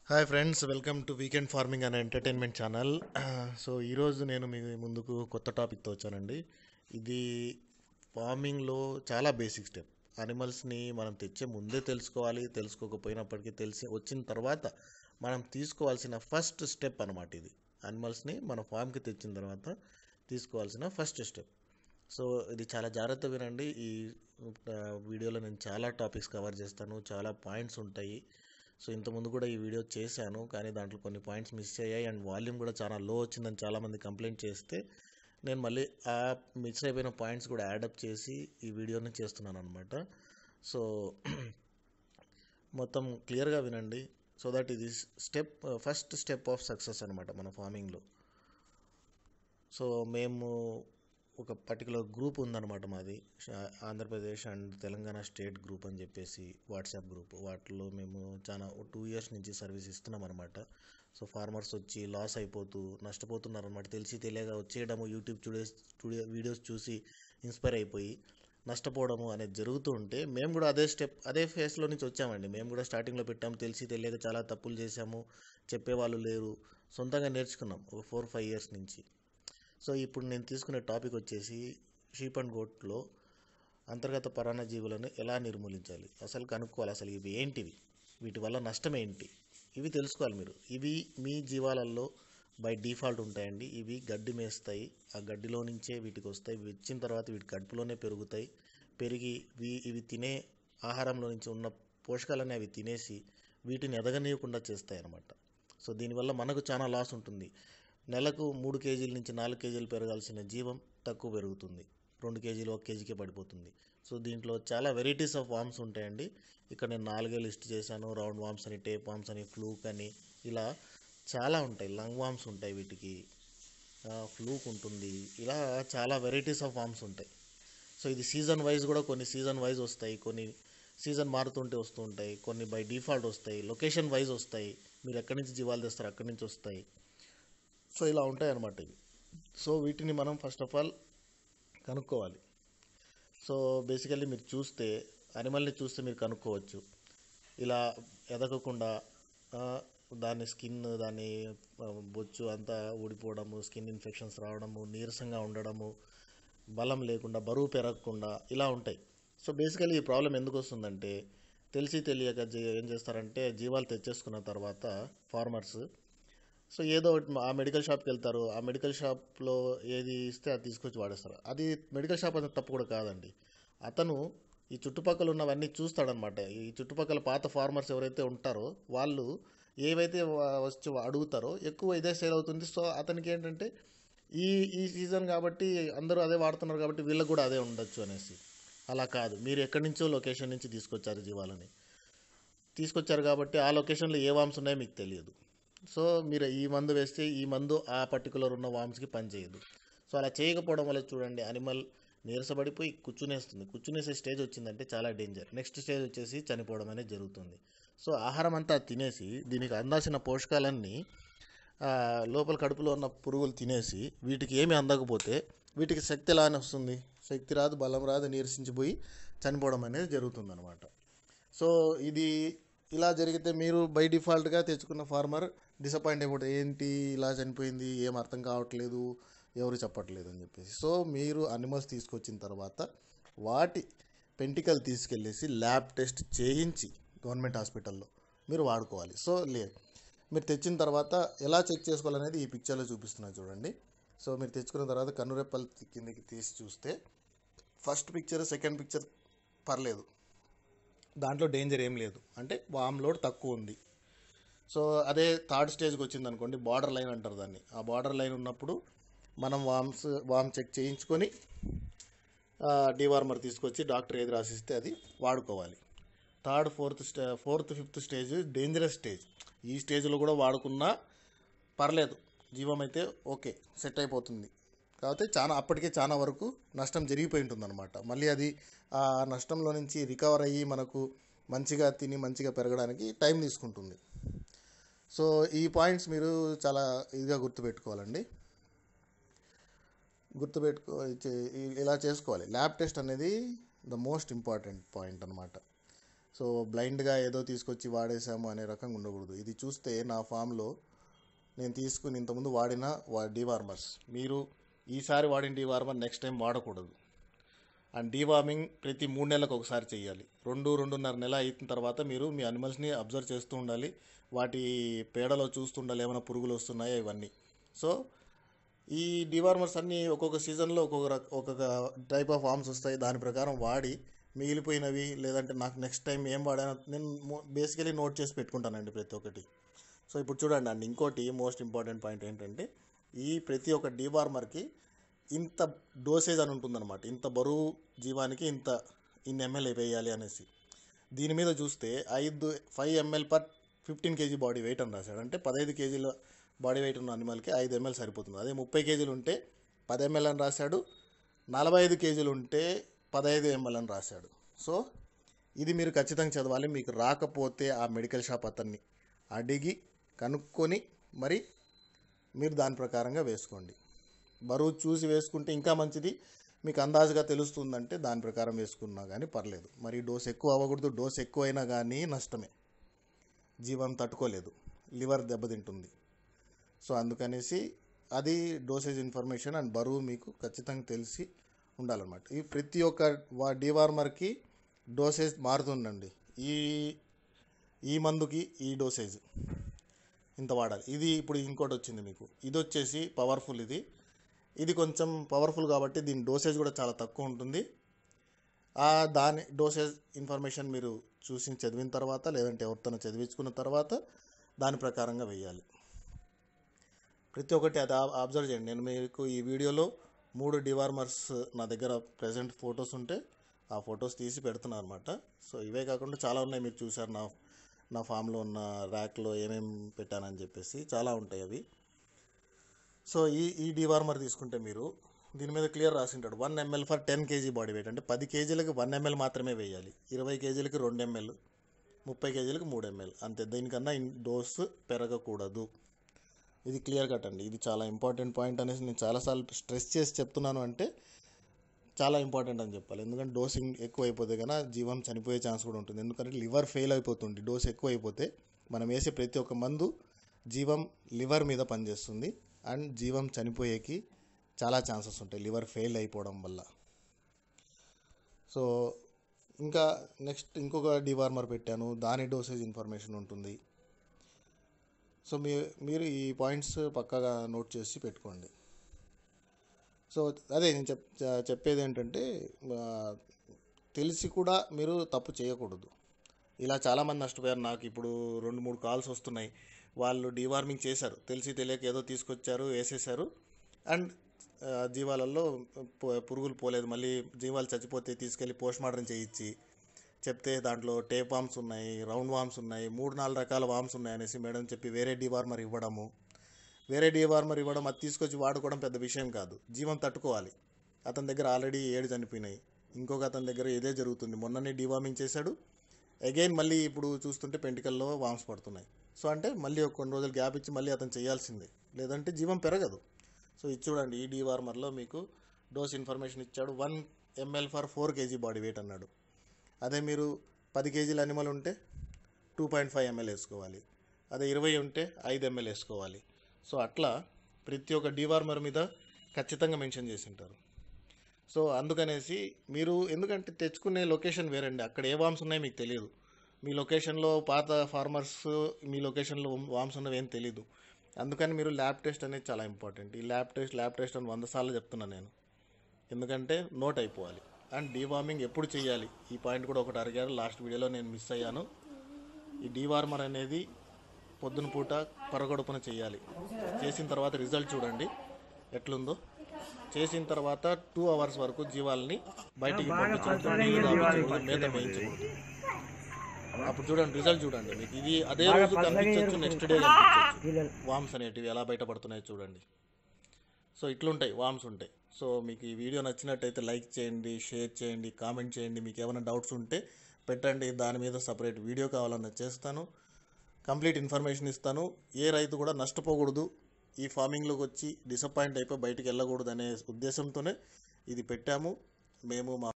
hi friends welcome to weekend farming and entertainment channel so ఈరోజు నేను మీ ముందుకు కొత్త టాపిక్తో వచ్చానండి ఇది ఫార్మింగ్లో చాలా బేసిక్ స్టెప్ అనిమల్స్ని మనం తెచ్చే ముందే తెలుసుకోవాలి తెలుసుకోకపోయినప్పటికీ తెలిసి వచ్చిన తర్వాత మనం తీసుకోవాల్సిన ఫస్ట్ స్టెప్ అనమాట ఇది అనిమల్స్ని మన ఫామ్కి తెచ్చిన తర్వాత తీసుకోవాల్సిన ఫస్ట్ స్టెప్ సో ఇది చాలా జాగ్రత్త వినండి ఈ ఆ, వీడియోలో నేను చాలా టాపిక్స్ కవర్ చేస్తాను చాలా పాయింట్స్ ఉంటాయి సో ఇంతకుముందు కూడా ఈ వీడియో చేశాను కానీ దాంట్లో కొన్ని పాయింట్స్ మిస్ అయ్యాయి అండ్ వాల్యూమ్ కూడా చాలా లో వచ్చిందని చాలామంది కంప్లైంట్ చేస్తే నేను మళ్ళీ ఆ మిస్ అయిపోయిన పాయింట్స్ కూడా యాడప్ చేసి ఈ వీడియోని చేస్తున్నాను అనమాట సో మొత్తం క్లియర్గా వినండి సో దట్ ఇది step first step of success అనమాట మన ఫార్మింగ్లో సో మేము ఒక పర్టికులర్ గ్రూప్ ఉందన్నమాట మాది షా- Andhra Pradesh and Telangana state group అని చెప్పేసి వాట్సాప్ గ్రూప్ వాటిలో మేము చాలా టూ ఇయర్స్ నుంచి సర్వీస్ ఇస్తున్నాం అనమాట సో ఫార్మర్స్ వచ్చి లాస్ అయిపోతూ నష్టపోతున్నారు అనమాట తెలిసి తెలియక వచ్చేయడము యూట్యూబ్ చూడే స్టూడియో వీడియోస్ చూసి ఇన్స్పైర్ అయిపోయి నష్టపోవడము అనేది జరుగుతూ ఉంటే మేము కూడా అదే స్టెప్ అదే ఫేస్లో నుంచి వచ్చామండి మేము కూడా స్టార్టింగ్లో పెట్టాము తెలిసి తెలియక చాలా తప్పులు చేశాము చెప్పేవాళ్ళు లేరు సొంతంగా నేర్చుకున్నాం ఒక ఫోర్ ఫైవ్ ఇయర్స్ నుంచి సో ఇప్పుడు నేను తీసుకునే టాపిక్ వచ్చేసి షీప్ అండ్ గోట్లో అంతర్గత పరాన్నజీవులను ఎలా నిర్మూలించాలి అసలు కనుక్కోవాలి అసలు ఇవి ఏంటివి వీటి వల్ల నష్టం ఏంటి ఇవి తెలుసుకోవాలి మీరు ఇవి మీ జీవాలలో బై డిఫాల్ట్ ఉంటాయండి ఇవి గడ్డి మేస్తాయి ఆ గడ్డిలో నుంచే వీటికి వస్తాయి ఇవి ఇచ్చిన తర్వాత వీటి కడుపులోనే పెరుగుతాయి పెరిగి ఇవి ఇవి తినే ఆహారంలో నుంచి ఉన్న పోషకాలన్నీ అవి తినేసి వీటిని ఎదగనీయకుండా చేస్తాయి అన్నమాట సో దీనివల్ల మనకు చాలా లాస్ ఉంటుంది నెలకు మూడు కేజీల నుంచి నాలుగు కేజీలు పెరగాల్సిన జీవం తక్కువ పెరుగుతుంది రెండు కేజీలు ఒక కేజీకే పడిపోతుంది సో దీంట్లో చాలా వెరైటీస్ ఆఫ్ వామ్స్ ఉంటాయండి ఇక్కడ నేను నాలుగే లిస్ట్ చేశాను రౌండ్ వామ్స్ అని టేప్ వామ్స్ అని ఫ్లూక్ అని ఇలా చాలా ఉంటాయి లంగ్ వామ్స్ ఉంటాయి వీటికి ఫ్లూక్ ఉంటుంది ఇలా చాలా వెరైటీస్ ఆఫ్ వామ్స్ ఉంటాయి సో ఇది సీజన్ వైజ్ కూడా కొన్ని సీజన్ వైజ్ వస్తాయి కొన్ని సీజన్ మారుతుంటే వస్తూ ఉంటాయి కొన్ని బై డిఫాల్ట్ వస్తాయి లొకేషన్ వైజ్ వస్తాయి మీరు ఎక్కడి నుంచి జీవాలు తెస్తారు అక్కడి నుంచి వస్తాయి సో ఇలా ఉంటాయి అన్నమాట ఇవి సో వీటిని మనం ఫస్ట్ ఆఫ్ ఆల్ కనుక్కోవాలి సో బేసికల్లీ మీరు చూస్తే అనిమల్ని చూస్తే మీరు కనుక్కోవచ్చు ఇలా ఎదగకుండా ఆ, దాని స్కిన్ దాని ఆ, బొచ్చు అంతా ఊడిపోవడము స్కిన్ ఇన్ఫెక్షన్స్ రావడము నీరసంగా ఉండడము బలం లేకుండా బరువు పెరగకుండా ఇలా ఉంటాయి సో బేసికలీ ఈ ప్రాబ్లం ఎందుకు వస్తుందంటే తెలిసి తెలియక జీ- ఏం చేస్తారంటే జీవాలు తెచ్చేసుకున్న తర్వాత ఫార్మర్స్ సో ఏదో ఒకటి ఆ మెడికల్ షాప్కి వెళ్తారు ఆ మెడికల్ షాప్లో ఏది ఇస్తే అది తీసుకొచ్చి వాడేస్తారు అది మెడికల్ షాప్ అనేది తప్పు కూడా కాదండి అతను ఈ చుట్టుపక్కల ఉన్నవన్నీ చూస్తాడనమాట ఈ చుట్టుపక్కల పాత ఫార్మర్స్ ఎవరైతే ఉంటారో వాళ్ళు ఏవైతే వా- వచ్చి అడుగుతారో ఎక్కువ ఇదే సేల్ అవుతుంది సో అతనికి ఏంటంటే ఈ ఈ సీజన్ కాబట్టి అందరూ అదే వాడుతున్నారు కాబట్టి వీళ్ళకి కూడా అదే ఉండొచ్చు అనేసి అలా కాదు మీరు ఎక్కడి నుంచో లొకేషన్ నుంచి తీసుకొచ్చారు జీవాలని తీసుకొచ్చారు కాబట్టి ఆ లొకేషన్లో ఏ వామ్స్ ఉన్నాయో మీకు తెలియదు సో మీరు ఈ మందు వేస్తే ఈ మందు ఆ పర్టికులర్ ఉన్న వామ్స్కి పనిచేయదు సో అలా చేయకపోవడం వల్ల చూడండి అనిమల్ నీరసపడిపోయి కూర్చునేస్తుంది కూర్చునేసే స్టేజ్ వచ్చిందంటే చాలా డేంజర్ నెక్స్ట్ స్టేజ్ వచ్చేసి చనిపోవడం అనేది జరుగుతుంది సో ఆహారం అంతా తినేసి దీనికి అందాల్సిన పోషకాలన్నీ ఆ, లోపల కడుపులో ఉన్న పురుగులు తినేసి వీటికి ఏమి అందకపోతే వీటికి శక్తి ఎలానే వస్తుంది శక్తి రాదు బలం రాదు నీరసించిపోయి చనిపోవడం అనేది జరుగుతుంది సో ఇది ఇలా జరిగితే మీరు బై డిఫాల్ట్గా తెచ్చుకున్న ఫార్మర్ డిసప్పాయింట్ అయిపోతే ఏంటి ఇలా చనిపోయింది ఏం అర్థం కావట్లేదు ఎవరు చెప్పట్లేదు అని చెప్పేసి సో మీరు అనిమల్స్ తీసుకొచ్చిన తర్వాత వాటి పెంటికల్ తీసుకెళ్ళేసి ల్యాబ్ టెస్ట్ చేయించి గవర్నమెంట్ హాస్పిటల్లో మీరు వాడుకోవాలి సో లే మీరు తెచ్చిన తర్వాత ఎలా చెక్ చేసుకోవాలనేది ఈ పిక్చర్లో చూపిస్తున్నా చూడండి సో మీరు తెచ్చుకున్న తర్వాత కన్నురెప్పలు కిందకి తీసి చూస్తే ఫస్ట్ పిక్చర్ సెకండ్ పిక్చర్ పర్లేదు దాంట్లో డేంజర్ ఏం లేదు అంటే వామ్ లోడ్ తక్కువ ఉంది సో అదే థర్డ్ స్టేజ్కి వచ్చింది అనుకోండి బార్డర్ లైన్ అంటారు దాన్ని ఆ బార్డర్ లైన్ ఉన్నప్పుడు మనం వామ్స్ వామ్ చెక్ చేయించుకొని డివార్మర్ తీసుకొచ్చి డాక్టర్ ఏది రాసిస్తే అది వాడుకోవాలి third fourth stay fourth fifth stage dangerous stage ఈ స్టేజ్లో కూడా వాడుకున్నా పర్లేదు జీవం అయితే ఓకే సెట్ అయిపోతుంది కాకపోతే చాలా అప్పటికే చాలా వరకు నష్టం జరిగిపోయి ఉంటుంది అనమాట మళ్ళీ అది ఆ నష్టంలో నుంచి రికవర్ అయ్యి మనకు మంచిగా తిని మంచిగా పెరగడానికి టైం తీసుకుంటుంది సో ఈ పాయింట్స్ మీరు చాలా ఇదిగా గుర్తుపెట్టుకోవాలండి గుర్తుపెట్టుకో చే- ఇలా చేసుకోవాలి ల్యాబ్ టెస్ట్ అనేది ద మోస్ట్ ఇంపార్టెంట్ పాయింట్ అనమాట సో బ్లైండ్గా ఏదో తీసుకొచ్చి వాడేసాము అనే రకంగా ఉండకూడదు ఇది చూస్తే నా ఫామ్లో నేను తీసుకుని ఇంతకుముందు వాడిన వా డీవార్మర్స్ మీరు ఈసారి వాడిన డీవార్మర్ నెక్స్ట్ టైం వాడకూడదు అండ్ డీవార్మింగ్ ప్రతి మూడు నెలలకు ఒకసారి చేయాలి రెండు రెండున్నర నెల అయిన తర్వాత మీరు మీ అనిమల్స్ని అబ్జర్వ్ చేస్తూ ఉండాలి వాటి పేడలో చూస్తుండాలి ఏమైనా పురుగులు వస్తున్నాయా ఇవన్నీ సో ఈ డివార్మర్స్ అన్నీ ఒక్కొక్క సీజన్లో ఒక్కొక్క రక- ఒక్కొక్క టైప్ ఆఫ్ వామ్స్ వస్తాయి దాని ప్రకారం వాడి మిగిలిపోయినవి లేదంటే నాకు నెక్స్ట్ టైం ఏం వాడానో నేను బేసికలీ నోట్ చేసి పెట్టుకుంటానండి ప్రతి ఒక్కటి సో ఇప్పుడు చూడండి అండి ఇంకోటి మోస్ట్ ఇంపార్టెంట్ పాయింట్ ఏంటంటే ఈ ప్రతి ఒక్క డివార్మర్కి ఇంత డోసేజ్ అని ఉంటుందన్నమాట ఇంత బరువు జీవానికి ఇంత ఇన్ని ఎంఎల్ వేయాలి అనేసి దీని మీద చూస్తే ఐదు five ML per fifteen KG body weight అని రాశాడు అంటే పదహైదు కేజీల బాడీ వెయిట్ ఉన్న అనిమల్కి ఐదు ఎంఎల్ సరిపోతుంది అదే ముప్పై కేజీలు ఉంటే పది ఎంఎల్ అని రాశాడు నలభై ఐదు కేజీలు ఉంటే పదహైదు ఎంఎల్ అని రాశాడు సో ఇది మీరు ఖచ్చితంగా చదవాలి మీకు రాకపోతే ఆ మెడికల్ షాప్ అతన్ని అడిగి కనుక్కొని మరి మీరు దాని ప్రకారంగా వేసుకోండి బరువు చూసి వేసుకుంటే ఇంకా మంచిది మీకు అందాజుగా తెలుస్తుందంటే దాని ప్రకారం వేసుకున్నా కానీ పర్లేదు మరి డోస్ ఎక్కువ అవ్వకూడదు డోస్ ఎక్కువైనా కానీ నష్టమే జీవం తట్టుకోలేదు లివర్ దెబ్బతింటుంది సో అందుకనేసి అది డోసేజ్ ఇన్ఫర్మేషన్ అండ్ బరువు మీకు ఖచ్చితంగా తెలిసి ఉండాలన్నమాట ఈ ప్రతి ఒక్క వా డివార్మర్కి డోసేజ్ మారుతుందండి ఈ ఈ మందుకి ఈ డోసేజ్ ఇంత వాడాలి ఇది ఇప్పుడు ఇంకోటి వచ్చింది మీకు ఇది వచ్చేసి పవర్ఫుల్ ఇది ఇది కొంచెం పవర్ఫుల్ కాబట్టి దీని డోసేజ్ కూడా చాలా తక్కువ ఉంటుంది ఆ దాని డోసేజ్ ఇన్ఫర్మేషన్ మీరు చూసి చదివిన తర్వాత లేదంటే ఎవరితోనో చదివించుకున్న తర్వాత దాని ప్రకారంగా వేయాలి ప్రతి ఒక్కటి అది అబ్జర్వ్ చేయండి నేను మీకు ఈ వీడియోలో మూడు డివార్మర్స్ నా దగ్గర ప్రజెంట్ ఫొటోస్ ఉంటే ఆ ఫొటోస్ తీసి పెడుతున్నాను అనమాట సో ఇవే కాకుండా చాలా ఉన్నాయి మీరు చూసారు నా నా ఫామ్లో ఉన్న ర్యాక్లో ఏమేమి పెట్టానని చెప్పేసి చాలా ఉంటాయి అవి సో ఈ ఈ డివార్మర్ తీసుకుంటే మీరు దీని మీద క్లియర్ రాసింటాడు one ML for ten KG body weight అంటే పది కేజీలకి వన్ ఎంఎల్ మాత్రమే వేయాలి ఇరవై కేజీలకి రెండు ఎంఎల్ ముప్పై కేజీలకి మూడు ఎంఎల్ అంతే దీనికన్నా ఇన్- డోస్ పెరగకూడదు ఇది క్లియర్ కట్ అండి ఇది చాలా ఇంపార్టెంట్ పాయింట్ అనేసి నేను చాలాసార్లు స్ట్రెస్ చేసి చెప్తున్నాను అంటే చాలా ఇంపార్టెంట్ అని చెప్పాలి ఎందుకంటే డోసింగ్ ఎక్కువ అయిపోతే కన్నా జీవం చనిపోయే ఛాన్స్ కూడా ఉంటుంది ఎందుకంటే లివర్ ఫెయిల్ అయిపోతుంది డోస్ ఎక్కువ అయిపోతే మనం వేసే ప్రతి ఒక్క మందు జీవం లివర్ మీద పనిచేస్తుంది అండ్ జీవం చనిపోయేకి చాలా ఛాన్సెస్ ఉంటాయి లివర్ ఫెయిల్ అయిపోవడం వల్ల సో ఇంకా నెక్స్ట్ ఇంకొక డివార్మర్ పెట్టాను దాని డోసేజ్ ఇన్ఫర్మేషన్ ఉంటుంది సో మీ మీరు ఈ పాయింట్స్ పక్కాగా నోట్ చేసి పెట్టుకోండి సో అదే నేను చెప్ చె- చెప్పేది ఏంటంటే ఆ, తెలిసి కూడా మీరు తప్పు చేయకూడదు ఇలా చాలామంది నష్టపోయారు నాకు ఇప్పుడు రెండు మూడు కాల్స్ వస్తున్నాయి వాళ్ళు డివార్మింగ్ చేశారు తెలిసి తెలియక ఏదో తీసుకొచ్చారు వేసేసారు అండ్ ఆ, జీవాలలో పు- పురుగులు పోలేదు మళ్ళీ జీవాలు చచ్చిపోతే తీసుకెళ్ళి పోస్ట్ మార్టం చేయించి చెప్తే దాంట్లో టేప్ వామ్స్ ఉన్నాయి రౌండ్ వామ్స్ ఉన్నాయి మూడు నాలుగు రకాల వామ్స్ ఉన్నాయి అనేసి మేడం చెప్పి వేరే డివార్మర్ ఇవ్వడము వేరే డివార్మర్ ఇవ్వడం అది తీసుకొచ్చి వాడుకోవడం పెద్ద విషయం కాదు జీవం తట్టుకోవాలి అతని దగ్గర ఆల్రెడీ ఏడు చనిపోయినాయి ఇంకొక అతని దగ్గర ఇదే జరుగుతుంది మొన్ననే డివార్మింగ్ చేశాడు అగైన్ మళ్ళీ ఇప్పుడు చూస్తుంటే పెంటికల్లో వామ్స్ పడుతున్నాయి సో అంటే మళ్ళీ ఒక కొన్ని రోజులు గ్యాప్ ఇచ్చి మళ్ళీ అతను చేయాల్సిందే లేదంటే జీవం పెరగదు సో ఇది చూడండి ఈ డివార్మర్లో మీకు డోస్ ఇన్ఫర్మేషన్ ఇచ్చాడు one ML for four KG body weight అన్నాడు అదే మీరు పది కేజీల అనిమల్ ఉంటే టూ పాయింట్ ఫైవ్ ఎంఎల్ వేసుకోవాలి అదే ఇరవై ఉంటే ఐదు ఎంఎల్ వేసుకోవాలి సో అట్లా ప్రతి ఒక్క డివార్మర్ మీద ఖచ్చితంగా మెన్షన్ చేసి ఉంటారు సో అందుకనేసి మీరు ఎందుకంటే తెచ్చుకునే లొకేషన్ వేరండి అక్కడ ఏ వామ్స్ ఉన్నాయో మీకు తెలియదు మీ లొకేషన్లో పాత ఫార్మర్స్ మీ లొకేషన్లో వామ్స్ ఉన్నవి ఏం తెలియదు అందుకని మీరు ల్యాబ్ టెస్ట్ అనేది చాలా ఇంపార్టెంట్ ఈ ల్యాబ్ టెస్ట్ ల్యాబ్ టెస్ట్ అని వంద సార్లు చెప్తున్నాను నేను ఎందుకంటే నోట్ అయిపోవాలి అండ్ డీవార్మింగ్ ఎప్పుడు చేయాలి ఈ పాయింట్ కూడా ఒకటి అడిగారు లాస్ట్ వీడియోలో నేను మిస్ అయ్యాను ఈ డీవార్మర్ అనేది పొద్దున పూట పరగడుపున చేయాలి చేసిన తర్వాత రిజల్ట్ చూడండి ఎట్లుందో చేసిన తర్వాత టూ అవర్స్ వరకు జీవాలని బయటికి పంపించకూడదు నీళ్ళు తాగించకూడదు మేత వేయించకూడదు అప్పుడు చూడండి రిజల్ట్ చూడండి మీకు ఇది అదే రోజు కనిపించవచ్చు నెక్స్ట్ డే కనిపించవచ్చు వామ్స్ అనేటివి ఎలా బయటపడుతున్నాయో చూడండి సో ఇట్లుంటాయి వామ్స్ ఉంటాయి సో మీకు ఈ వీడియో నచ్చినట్టయితే లైక్ చేయండి షేర్ చేయండి కామెంట్ చేయండి మీకు ఏమైనా డౌట్స్ ఉంటే పెట్టండి దాని మీద సపరేట్ వీడియో కావాలన్నా చేస్తాను కంప్లీట్ ఇన్ఫర్మేషన్ ఇస్తాను ఏ రైతు కూడా నష్టపోకూడదు ఈ ఫార్మింగ్లోకి వచ్చి డిసప్పాయింట్ అయిపోయి బయటికి వెళ్ళకూడదు అనే ఉద్దేశంతోనే ఇది పెట్టాము మేము మా